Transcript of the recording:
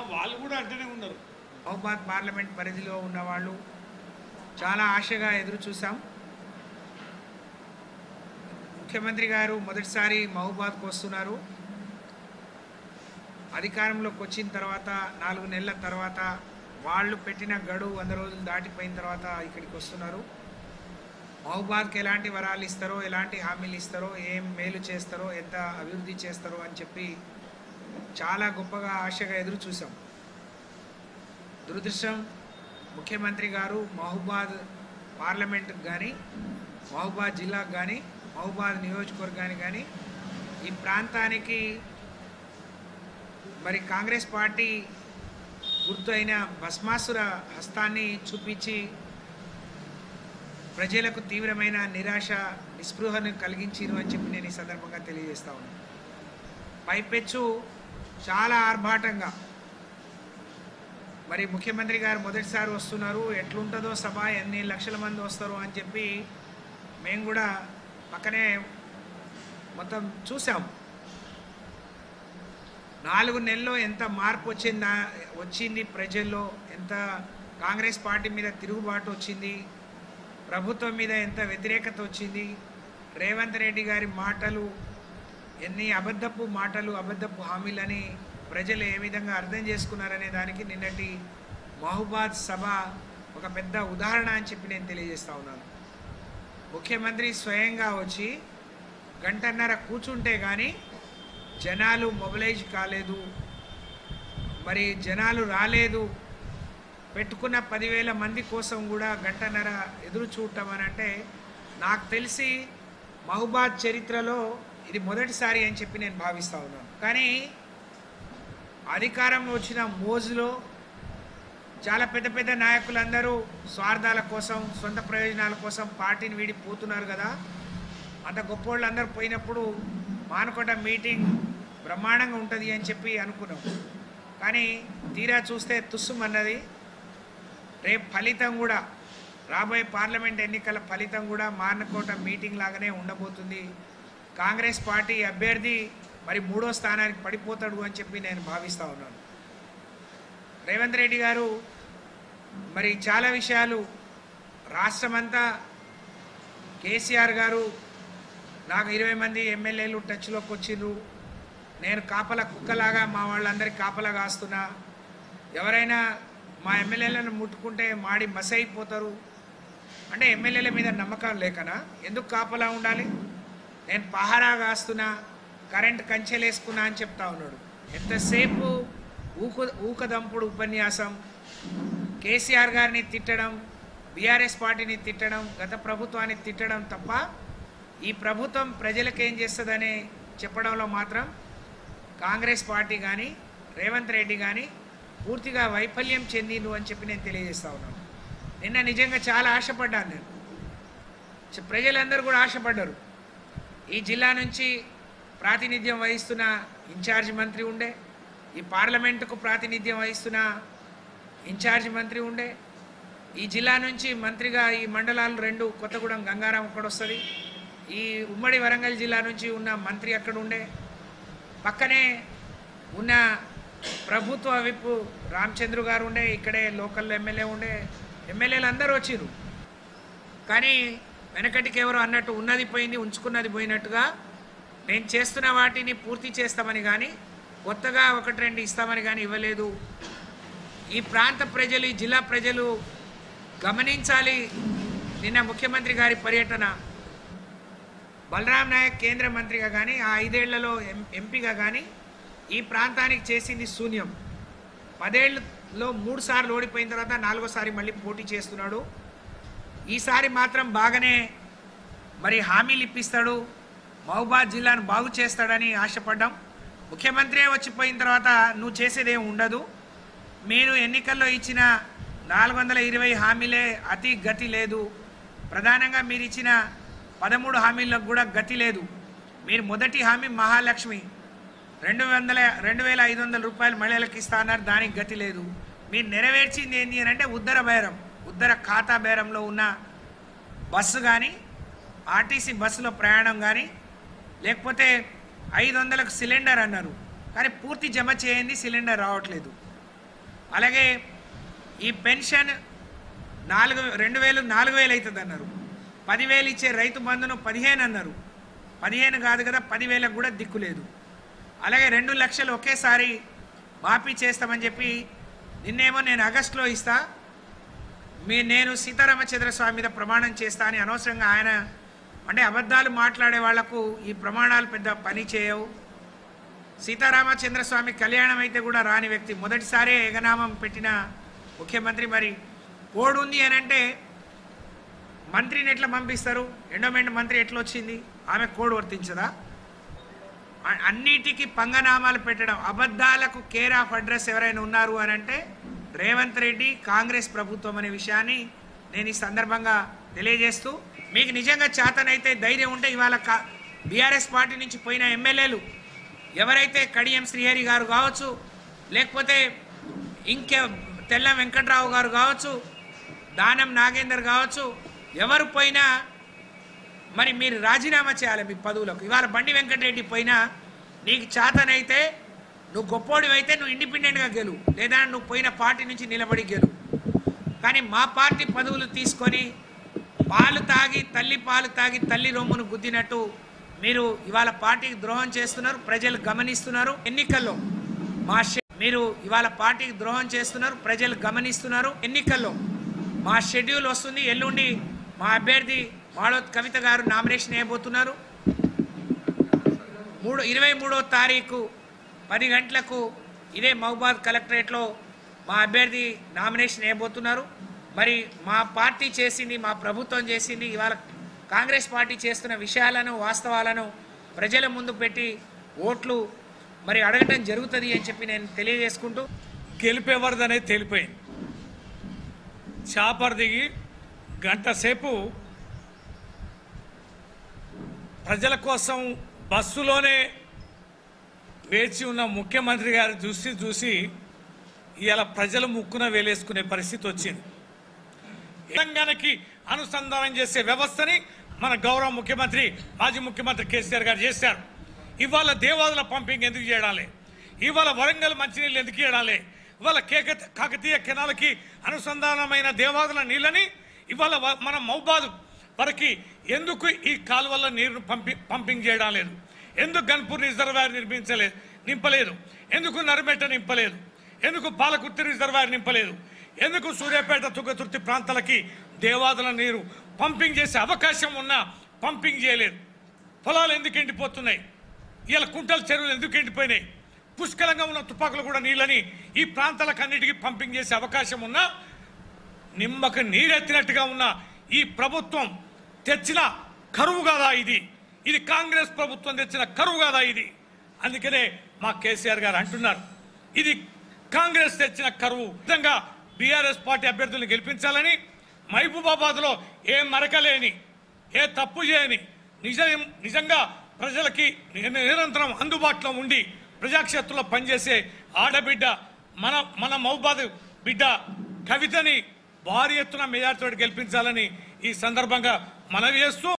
వాళ్ళు కూడా అంటనే ఉన్నారు మహబాద్ పార్లమెంట్ పరిధిలో ఉన్నవాళ్ళు చాలా ఆశగా ఎదురు చూసాం ముఖ్యమంత్రి గారు మొదటిసారి మహబాద్కు వస్తున్నారు అధికారంలోకి వచ్చిన తర్వాత నాలుగు నెలల తర్వాత వాళ్ళు పెట్టిన గడువు వంద రోజులు దాటిపోయిన తర్వాత ఇక్కడికి వస్తున్నారు మహబాద్కి ఎలాంటి వరాలు ఇస్తారో ఎలాంటి హామీలు ఇస్తారో ఏం మేలు చేస్తారో ఎంత అభివృద్ధి చేస్తారో అని చెప్పి చాలా గొప్పగా ఆశగా ఎదురు చూసాం దురదృష్టం ముఖ్యమంత్రి గారు మహబాద్ పార్లమెంట్కి కానీ మహబాద్ జిల్లాకు కానీ మహబాద్ నియోజకవర్గానికి కానీ ఈ ప్రాంతానికి మరి కాంగ్రెస్ పార్టీ గుర్తు అయిన భస్మాసుర హస్తాన్ని చూపించి ప్రజలకు తీవ్రమైన నిరాశ నిస్పృహను కలిగించిరు అని చెప్పి నేను ఈ సందర్భంగా తెలియజేస్తా ఉన్నాను పైపెచ్చు చాలా ఆర్భాటంగా మరి ముఖ్యమంత్రి గారు మొదటిసారి వస్తున్నారు ఎట్లుంటుందో సభ ఎన్ని లక్షల మంది వస్తారు అని చెప్పి మేము కూడా పక్కనే మొత్తం చూసాం నాలుగు నెలల్లో ఎంత మార్పు వచ్చిందా వచ్చింది ప్రజల్లో ఎంత కాంగ్రెస్ పార్టీ మీద తిరుగుబాటు వచ్చింది ప్రభుత్వం మీద ఎంత వ్యతిరేకత వచ్చింది రేవంత్ రెడ్డి గారి మాటలు ఎన్ని అబద్ధపు మాటలు అబద్ధపు హామీలని ప్రజలు ఏ విధంగా అర్థం చేసుకున్నారనే దానికి నిన్నటి మహబాద్ సభ ఒక పెద్ద ఉదాహరణ అని చెప్పి నేను తెలియజేస్తా ఉన్నాను ముఖ్యమంత్రి స్వయంగా వచ్చి గంటన్నర కూర్చుంటే కానీ జనాలు మొబిలైజ్ కాలేదు మరి జనాలు రాలేదు పెట్టుకున్న పదివేల మంది కోసం కూడా గంటన్నర ఎదురు చూడటం అని అంటే నాకు తెలిసి మహబాద్ చరిత్రలో ఇది మొదటిసారి అని చెప్పి నేను భావిస్తా ఉన్నాను కానీ అధికారం వచ్చిన మోజులో చాలా పెద్ద పెద్ద నాయకులందరూ స్వార్థాల కోసం సొంత ప్రయోజనాల కోసం పార్టీని వీడి పోతున్నారు కదా అంత గొప్పోళ్ళు అందరూ పోయినప్పుడు మానకొండ మీటింగ్ బ్రహ్మాండంగా ఉంటుంది అని చెప్పి అనుకున్నాం కానీ తీరా చూస్తే తుస్సుమన్నది రేపు ఫలితం కూడా రాబోయే పార్లమెంట్ ఎన్నికల ఫలితం కూడా మానకోట మీటింగ్ లాగానే ఉండబోతుంది కాంగ్రెస్ పార్టీ అభ్యర్థి మరి మూడో స్థానానికి పడిపోతాడు అని చెప్పి నేను భావిస్తూ ఉన్నాను రేవంత్ రెడ్డి గారు మరి చాలా విషయాలు రాష్ట్రమంతా కేసీఆర్ గారు నాకు ఇరవై మంది ఎమ్మెల్యేలు టచ్లోకి వచ్చిండ్రు నేను కాపల కుక్కలాగా మా వాళ్ళందరికీ కాపలా కాస్తున్నా ఎవరైనా మా ఎమ్మెల్యేలను ముట్టుకుంటే మాడి మస అయిపోతారు అంటే ఎమ్మెల్యేల మీద నమ్మకం లేకనా ఎందుకు కాపలా ఉండాలి నేను పహారా కాస్తున్నా కరెంట్ కంచెలేసుకున్నా అని చెప్తా ఉన్నాడు ఎంతసేపు ఊకు ఊకదంపుడు ఉపన్యాసం కేసీఆర్ గారిని తిట్టడం బీఆర్ఎస్ పార్టీని తిట్టడం గత ప్రభుత్వాన్ని తిట్టడం తప్ప ఈ ప్రభుత్వం ప్రజలకు ఏం చేస్తుందని చెప్పడంలో మాత్రం కాంగ్రెస్ పార్టీ కానీ రేవంత్ రెడ్డి కానీ పూర్తిగా వైఫల్యం చెందిండు అని చెప్పి నేను తెలియజేస్తా ఉన్నాను నిన్న నిజంగా చాలా ఆశపడ్డాను నేను చ- ప్రజలందరూ కూడా ఆశపడ్డారు ఈ జిల్లా నుంచి ప్రాతినిధ్యం వహిస్తున్న ఇన్ఛార్జ్ మంత్రి ఉండే ఈ పార్లమెంటుకు ప్రాతినిధ్యం వహిస్తున్న ఇన్ఛార్జ్ మంత్రి ఉండే ఈ జిల్లా నుంచి మంత్రిగా ఈ మండలాలు రెండు కొత్తగూడెం గంగారాం అక్కడ వస్తుంది ఈ ఉమ్మడి వరంగల్ జిల్లా నుంచి ఉన్న మంత్రి అక్కడ ఉండే పక్కనే ఉన్న ప్రభుత్వ విప్ రామచంద్రు గారు ఉండే ఇక్కడే లోకల్ ఎమ్మెల్యే ఉండే ఎమ్మెల్యేలు అందరూ వచ్చిర్రు కానీ వెనకటికి ఎవరు అన్నట్టు ఉన్నది పోయింది ఉంచుకున్నది పోయినట్టుగా నేను చేస్తున్న వాటిని పూర్తి చేస్తామని కానీ కొత్తగా ఒకటి రెండు ఇస్తామని కానీ ఇవ్వలేదు ఈ ప్రాంత ప్రజలు ఈ జిల్లా ప్రజలు గమనించాలి నిన్న ముఖ్యమంత్రి గారి పర్యటన బలరాం నాయక్ కేంద్ర మంత్రిగా కానీ ఆ ఐదేళ్లలో ఎం ఎంపీగా కానీ ఈ ప్రాంతానికి చేసింది శూన్యం పదేళ్లలో మూడు సార్లు ఓడిపోయిన తర్వాత నాలుగోసారి మళ్ళీ పోటీ చేస్తున్నాడు ఈసారి మాత్రం బాగానే మరి హామీలు ఇప్పిస్తాడు మహబాద్ జిల్లాను బాగు చేస్తాడని ఆశపడ్డాం ముఖ్యమంత్రి వచ్చిపోయిన తర్వాత నువ్వు చేసేదేం ఉండదు మీరు ఎన్నికల్లో ఇచ్చిన నాలుగు వందల ఇరవై హామీలే అతి గతి లేదు ప్రధానంగా మీరు ఇచ్చిన పదమూడు హామీలకు కూడా గతి లేదు మీరు మొదటి హామీ మహాలక్ష్మి రెండు వందల రెండు వేల ఐదు వందల రూపాయలు మహిళలకు ఇస్తా అన్నారు దానికి గతి లేదు మీరు నెరవేర్చింది ఏంటి అని అంటే ఉద్దర బేరం ఉద్దర ఖాతా బేరంలో ఉన్న బస్సు కానీ ఆర్టీసీ బస్సులో ప్రయాణం కానీ లేకపోతే ఐదు వందలకు సిలిండర్ అన్నారు కానీ పూర్తి జమ చేయండి సిలిండర్ రావట్లేదు అలాగే ఈ పెన్షన్ నాలుగు రెండు వేలు నాలుగు వేలు అవుతుంది అన్నారు పదివేలు ఇచ్చే రైతు బంధును పదిహేను అన్నారు పదిహేను కాదు కదా పదివేలకు కూడా దిక్కు లేదు అలాగే రెండు లక్షలు ఒకేసారి మాఫీ చేస్తామని చెప్పి నిన్నేమో నేను ఆగస్టులో ఇస్తా మీ నేను సీతారామచంద్ర స్వామి మీద ప్రమాణం చేస్తా అని అనవసరంగా ఆయన అంటే అబద్ధాలు మాట్లాడే వాళ్లకు ఈ ప్రమాణాలు పెద్ద పని చేయవు సీతారామచంద్ర స్వామి కళ్యాణం అయితే కూడా రాని వ్యక్తి మొదటిసారే ఏకనామం పెట్టిన ముఖ్యమంత్రి మరి కోడ్ ఉంది అని అంటే మంత్రిని ఎట్లా పంపిస్తారు ఎండోమెంట్ మంత్రి ఎట్లా వచ్చింది ఆమె కోడ్ వర్తించదా అ- అన్నిటికీ పంగనామాలు పెట్టడం అబద్ధాలకు కేర్ ఆఫ్ అడ్రస్ ఎవరైనా ఉన్నారు అని అంటే రేవంత్ రెడ్డి కాంగ్రెస్ ప్రభుత్వం అనే విషయాన్ని నేను ఈ సందర్భంగా తెలియజేస్తూ మీకు నిజంగా చేతనైతే ధైర్యం ఉంటే ఇవాళ బీఆర్ఎస్ పార్టీ నుంచి పోయిన ఎమ్మెల్యేలు ఎవరైతే కడియం శ్రీహరి గారు కావచ్చు లేకపోతే ఇంకే తెల్ల వెంకట్రావు గారు కావచ్చు దానం నాగేందర్ కావచ్చు ఎవరు పోయినా మరి మీరు రాజీనామా చేయాలి మీ పదవులకు ఇవాళ బండి వెంకటరెడ్డి పోయినా నీకు చేతనైతే నువ్వు గొప్పోడివైతే నువ్వు ఇండిపెండెంట్గా గెలు లేదా నువ్వు పోయిన పార్టీ నుంచి నిలబడి గెలు కానీ మా పార్టీ పదవులు తీసుకొని పాలు తాగి తల్లి పాలు తాగి తల్లి రొమ్మును గుద్దినట్టు మీరు ఇవాళ పార్టీకి ద్రోహం చేస్తున్నారు ప్రజలు గమనిస్తున్నారు ఎన్నికల్లో మా షె- మీరు ఇవాళ పార్టీకి ద్రోహం చేస్తున్నారు ప్రజలు గమనిస్తున్నారు ఎన్నికల్లో మా షెడ్యూల్ వస్తుంది ఎల్లుండి మా అభ్యర్థి మాళోత్ కవిత గారు నామినేషన్ వేయబోతున్నారు మూడు ఇరవై మూడో తారీఖు పది గంటలకు ఇదే మహబాద్ కలెక్టరేట్లో మా అభ్యర్థి నామినేషన్ వేయబోతున్నారు మరి మా పార్టీ చేసింది మా ప్రభుత్వం చేసింది ఇవాళ కాంగ్రెస్ పార్టీ చేస్తున్న విషయాలను వాస్తవాలను ప్రజల ముందు పెట్టి ఓట్లు మరి అడగటం జరుగుతుంది అని చెప్పి నేను తెలియజేసుకుంటూ గెలిపేవరదనేది తేలిపోయింది చాపర్ దిగి గంట సేపు ప్రజల కోసం బస్సులోనే వేచి ఉన్న ముఖ్యమంత్రి గారి చూసి చూసి ఇవాళ ప్రజలు ముక్కున వేలేసుకునే పరిస్థితి వచ్చింది తెలంగాణకి అనుసంధానం చేసే వ్యవస్థని మన గౌరవ ముఖ్యమంత్రి మాజీ ముఖ్యమంత్రి కేసీఆర్ గారు చేశారు ఇవాళ దేవాదుల పంపింగ్ ఎందుకు చేయడాలి ఇవాళ వరంగల్ మంచినీళ్ళు ఎందుకు చేయడాలి ఇవాళ కేక కాకతీయ కెనాలకి అనుసంధానమైన దేవాదుల నీళ్ళని ఇవాళ వ- మన మౌబాద్ వరకు ఎందుకు ఈ కాలువల నీరును పంపి పంపింగ్ చేయడం లేదు ఎందుకు గన్పూర్ రిజర్వాయర్ నిర్మించలేదు నింపలేదు ఎందుకు నరిమెట్ట నింపలేదు ఎందుకు పాలకుర్తి రిజర్వాయర్ నింపలేదు ఎందుకు సూర్యాపేట తుగతుర్తి ప్రాంతాలకి దేవాదుల నీరు పంపింగ్ చేసే అవకాశం ఉన్నా పంపింగ్ చేయలేదు పొలాలు ఎందుకు ఎండిపోతున్నాయి ఇలా కుంటల చెరువులు ఎందుకు ఎండిపోయినాయి పుష్కలంగా ఉన్న తుపాకులు కూడా నీళ్ళని ఈ ప్రాంతాలకు అన్నిటికీ పంపింగ్ చేసే అవకాశం ఉన్నా నిమ్మకు నీరెత్తినట్టుగా ఉన్న ఈ ప్రభుత్వం తెచ్చిన కరువు కాదా ఇది ఇది కాంగ్రెస్ ప్రభుత్వం తెచ్చిన కరువు కాదా ఇది అందుకనే మా కేసీఆర్ గారు అంటున్నారు ఇది కాంగ్రెస్ తెచ్చిన కరువు విధంగా బీఆర్ఎస్ పార్టీ అభ్యర్థులను గెలిపించాలని మహబూబాబాద్లో ఏ మరకలేని ఏ తప్పు చేయని నిజం నిజంగా ప్రజలకి ని- నిరంతరం అందుబాటులో ఉండి ప్రజాక్షేత్రంలో పనిచేసే ఆడబిడ్డ మన మన మహబాద్ బిడ్డ కవితని భారీ ఎత్తున మెజార్టీతో గెలిపించాలని ఈ సందర్భంగా మనవి చేస్తూ